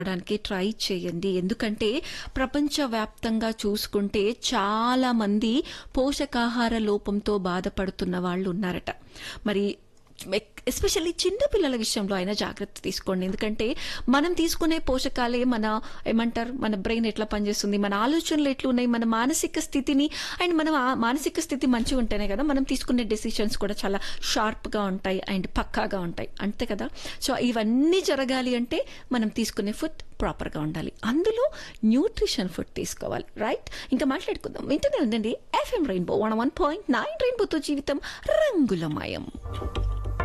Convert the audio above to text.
డానికి ట్రై చేయండి ఎందుకంటే ప్రపంచవ్యాప్తంగా చూసుకుంటే చాలా మంది పోషకాహార లోపంతో బాధపడుతున్న వాళ్ళు ఉన్నారట మరి ఎస్పెషల్లీ చిన్న పిల్లల విషయంలో అయినా జాగ్రత్త తీసుకోండి ఎందుకంటే మనం తీసుకునే పోషకాలే మన ఏమంటారు మన బ్రెయిన్ ఎట్లా పనిచేస్తుంది మన ఆలోచనలు ఎట్లున్నాయి మన మానసిక స్థితిని అండ్ మనం ఆ మానసిక స్థితి మంచిగా ఉంటేనే కదా మనం తీసుకునే డెసిషన్స్ కూడా చాలా షార్ప్గా ఉంటాయి అండ్ పక్కాగా ఉంటాయి అంతే కదా సో ఇవన్నీ జరగాలి అంటే మనం తీసుకునే ఫుడ్ ప్రాపర్గా ఉండాలి అందులో న్యూట్రిషన్ ఫుడ్ తీసుకోవాలి రైట్ ఇంకా మాట్లాడుకుందాం వింటూనే ఉండండి FM rainbow one one point nine రెయిన్బోతో జీవితం రంగులమయం